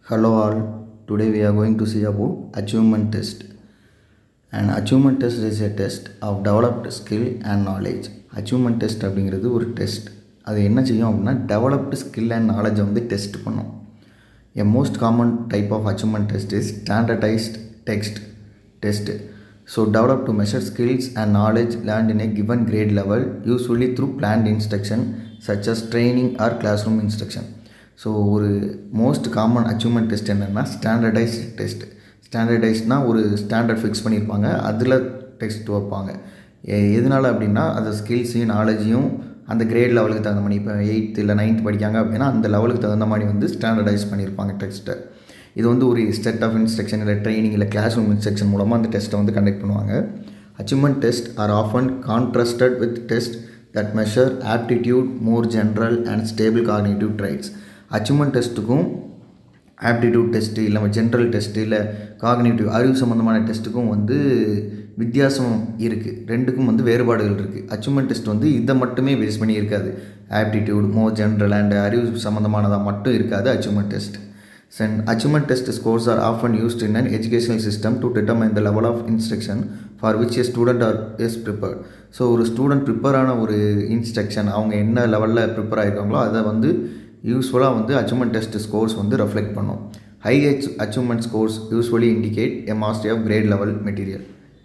Hello all, today we are going to see about achievement test. An achievement test is a test of developed skill and knowledge. achievement test அப்படிங்கிறது ஒரு test அது என்ன செய்யும் அப்படின்னா developed skill and நாலேஜை வந்து test பண்ணும் a most common type of achievement test is standardized text test so develop to measure skills and knowledge learned in a given grade level usually through planned instruction such as training or classroom instruction so ஒரு most common achievement test என்னென்னா standardized test ஸ்டாண்டர்டைஸ்ட்னால் ஒரு standard fix பண்ணியிருப்பாங்க அதில் test வைப்பாங்க எ- எதனால அப்படின்னா அந்த ஸ்கில்ஸையும் நாலேஜையும் அந்த கிரேட் லெவலுக்கு தகுந்த மாதிரி இப்போ எயித்து இல்லை நைன்த் படிக்காங்க அப்படின்னா அந்த லெவலுக்கு தகுந்த மாதிரி வந்து ஸ்டாண்டர்டைஸ் பண்ணியிருப்பாங்க டெஸ்ட்டை இது வந்து ஒரு செட் ஆஃப் இன்ஸ்ட்ரக்ஷன் இல்லை ட்ரைனிங் இல்லை கிளாஸ் ரூம் இன்ஸ்ட்ரக்ஷன் மூலமாக அந்த டெஸ்ட்டை வந்து கண்டக்ட் பண்ணுவாங்க achievement test are often contrasted with test that measure aptitude more general and stable cognitive traits achievement டெஸ்ட்டுக்கும் ஆப்டிடியூட் டெஸ்ட்டு இல்லை ஜென்ரல் டெஸ்ட்டு இல்லை காக்னிட்டிவ் அறிவு சம்மந்தமான டெஸ்ட்டுக்கும் வந்து வித்தியாசம் இருக்குது ரெண்டுக்கும் வந்து வேறுபாடுகள் இருக்குது அச்சீவ்மெண்ட் டெஸ்ட் வந்து இதை மட்டுமே பேஸ் பண்ணி இருக்காது ஆப்டிடியூட் மோர் ஜென்ரல் அண்ட் அறிவு சம்மந்தமானதாக மட்டும் இருக்காது achievement test then achievement test scores are often used in an educational system to determine the level of instruction for which a student are is prepared so ஒரு student ப்ரிப்பேரான ஒரு instruction அவங்க என்ன லெவலில் ப்ரிப்பேர் ஆகிருக்காங்களோ அதை வந்து யூஸ்வலாக வந்து அச்சீவ்மெண்ட் டெஸ்ட் ஸ்கோர்ஸ் வந்து ரெஃப்ளெக்ட் பண்ணும் ஹை அச் achievement scores usually indicate a mastery of grade level material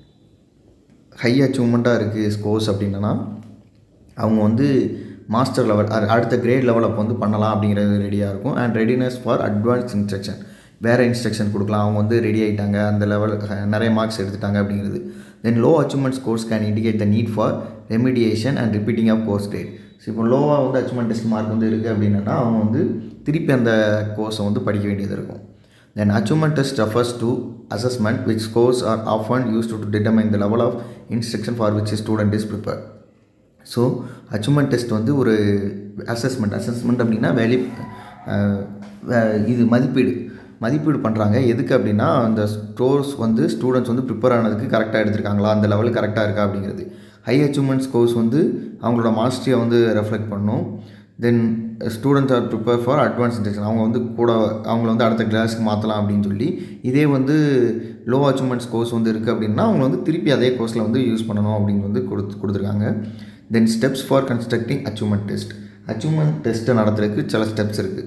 high அச்சீவ்மெண்ட்டாக இருக்குது ஸ்கோர்ஸ் அப்படின்னா அவங்க வந்து மாஸ்டர் லெவல் அடுத்த கிரேட் லெவல் அப்போ வந்து பண்ணலாம் அப்படிங்கிறது ரெடியாக இருக்கும் and readiness for advance instruction வேறு இன்ஸ்ட்ரக்ஷன் கொடுக்கலாம் அவங்க வந்து ரெடி ஆகிட்டாங்க அந்த லெவல் நிறைய மார்க்ஸ் எடுத்துட்டாங்க அப்படிங்கிறது then low achievement scores can indicate the need for remediation and repeating of course grade so இப்போ லோவாக வந்து அச்சீவ்மெண்ட் டெஸ்ட் மார்க் வந்து இருக்குது அப்படின்னா அவங்க வந்து திருப்பி அந்த கோர்ஸை வந்து படிக்க வேண்டியது இருக்கும் then achievement test refers to assessment which scores are often use to determine the level of instruction for which a student is prepared so achievement test வந்து ஒரு அசஸ்மெண்ட் அசஸ்மெண்ட் அப்படின்னா வேலி அஹ், வே- இது மதிப்பீடு மதிப்பீடு பண்ணுறாங்க எதுக்கு அப்படின்னா அந்த ஸ்டோர்ஸ் வந்து ஸ்டூடெண்ட்ஸ் வந்து ப்ரிப்பேர் ஆனதுக்கு கரெக்டாக எடுத்திருக்காங்களா அந்த லெவலுக்கு கரெக்டாக இருக்கா அப்படிங்கிறது ஹை அச்சீவ்மெண்ட் ஸ்கோர்ஸ் வந்து அவங்களோட மாஸ்டரியை வந்து ரெஃப்ளெக்ட் பண்ணும் then students are prepare for advance instruction அவங்க வந்து கூட அவங்கள வந்து அடுத்த கிளாஸ்க்கு மாற்றலாம் அப்படின்னு சொல்லி இதே வந்து லோ அச்சீவ்மெண்ட் கோர்ஸ் வந்து இருக்குது அப்படின்னா அவங்க வந்து திருப்பி அதே கோர்ஸில் வந்து யூஸ் பண்ணணும் அப்படின்னு வந்து கொடுத்து கொடுத்துருக்காங்க then steps for constructing achievement test achievement டெஸ்ட்டை நடத்துறதுக்கு சில ஸ்டெப்ஸ் இருக்குது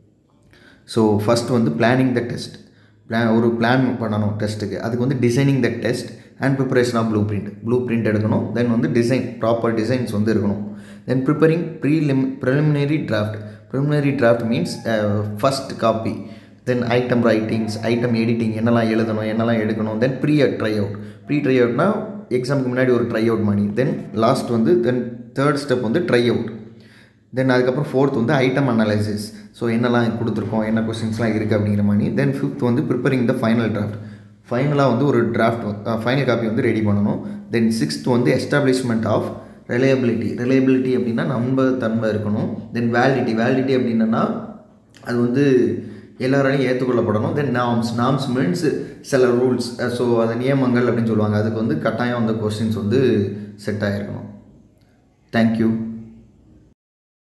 ஸோ ஃபஸ்ட் வந்து பிளானிங் த டெஸ்ட் பிளான் ஒரு பிளான் பண்ணணும் டெஸ்ட்டுக்கு அதுக்கு வந்து designing the test and preparation of blueprint blueprint எடுக்கணும் தென் வந்து டிசைன் ப்ராப்பர் டிசைன்ஸ் வந்து இருக்கணும் then preparing prelim preliminary draft preliminary draft means first copy then item writings item editing என்னெல்லாம் எழுதணும் என்னெல்லாம் எடுக்கணும் then pre try out pre try அவுட்னா எக்ஸாமுக்கு முன்னாடி ஒரு ட்ரை அவுட் மணி தென் லாஸ்ட் வந்து தென் தேர்ட் ஸ்டெப் வந்து ட்ரை அவுட் தென் அதுக்கப்புறம் ஃபோர்த் வந்து ஐட்டம் அனலைசிஸ் ஸோ என்னெல்லாம் கொடுத்துருக்கோம் என்ன கொஸ்டின்ஸ்லாம் இருக்குது அப்படிங்கிற மாதிரி தென் ஃபிஃப்த் வந்து ப்ரிப்பரிங் த ஃபைனல் டிராஃப்ட் ஃபைனலாக வந்து ஒரு டிராஃப்ட் ஃபைனல் காப்பி வந்து ரெடி பண்ணணும் தென் சிக்ஸ்த் வந்து எஸ்டாப்ளிஷ்மெண்ட் ஆஃப் ரிலையபிலிட்டி ரிலையபிலிட்டி அப்படின்னா நம்பகத்தன்மை இருக்கணும் தென் வேலிடிட்டி வேலிடிட்டி அப்படின்னா அது வந்து எல்லாராலையும் ஏற்றுக்கொள்ளப்படணும் தென் நாம்ஸ் நாம்ஸ் மீன்ஸ் சில ரூல்ஸ் ஸோ அது நியமங்கள் அப்படின்னு சொல்லுவாங்க அதுக்கு வந்து கட்டாயம் அந்த கொஸ்டின்ஸ் வந்து செட் ஆகிருக்கணும் தேங்க்யூ